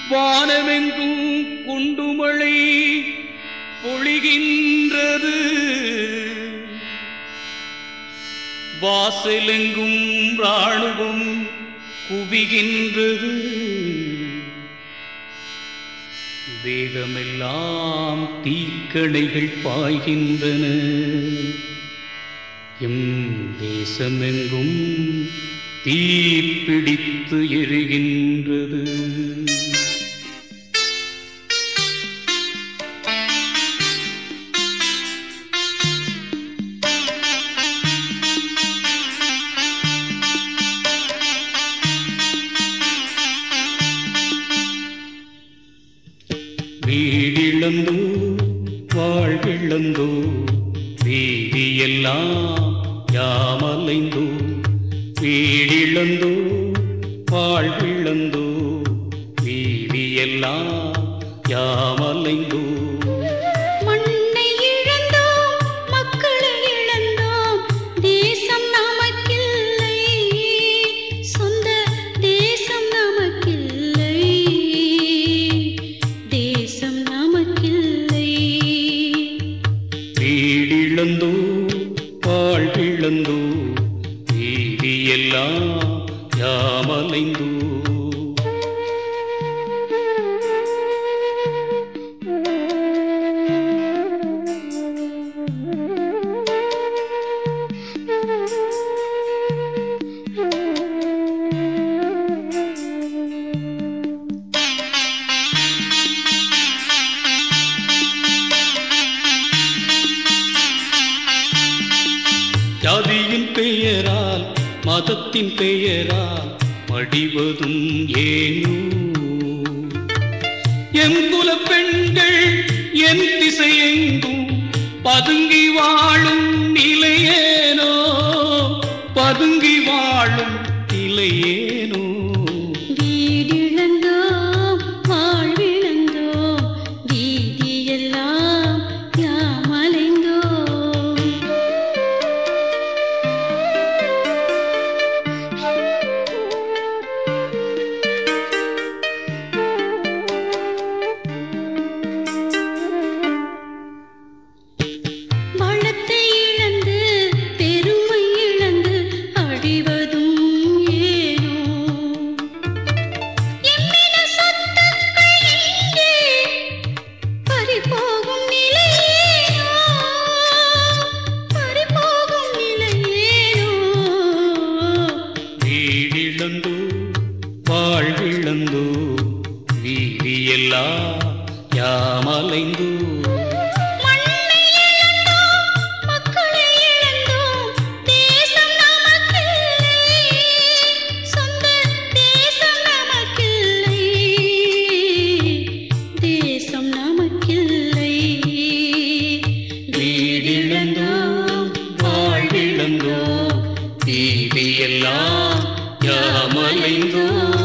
வானமெங்கும் குண்டுமழை பொழிகின்றது வாசலெங்கும் ராணுவம் குவிகின்றது தேகமெல்லாம் தீக்கணைகள் பாய்கின்றன எம் தேசமெங்கும் தீப்பிடித்து எரிகின்றது வீடிழந்தோ வாழ்விழந்தோ வீதியெல்லாம் யாமலைந்தோ வீடிழந்தோ வாழ்விழந்தோ வீதியெல்லாம் யாமலைந்தோ மண்ணை இழந்தோம் மக்களை இழந்தோம் தேசம் நமக்கில்லை சொந்த தேசம் நமக்கில்லை தேசம் நமக்கில்லை வீடிழந்தோ வாழ்விழந்தோ வீதியெல்லாம் யாமலைந்தோ ஜாதியின் பெயரால் மதத்தின் பெயரால் மடிவதும் ஏனோ எம் குல பெண்கள் என் திசையெங்கும் பதுங்கி வாழும் நிலையேனோ பதுங்கி வாழும் நிலையேனோ வீடிழந்தோம் வாழ்விழந்தோம் வீதியெல்லாம் யாமலைந்தோம் வளத்தை இழந்து பெருமை இழந்து அழிவதும் ஏனோ எம்மின சொத்துக்கள் எங்கே பறிபோகும் நிலையேனோ பறிபோகும் நிலையேனோ வீடிழந்தோ வாழ்விழந்தோ வீதியெல்லாம் யாமலைந்தோ மண்ணை இழந்தோம் மக்களை இழந்தோம் தேசம் நமக்கில்லை சொந்த தேசம் நமக்கில்லை தேசம் நமக்கில்லை வீடிழந்தோம் வாழ்விழந்தோம் வீதியெல்லாம் யாமலைந்தோ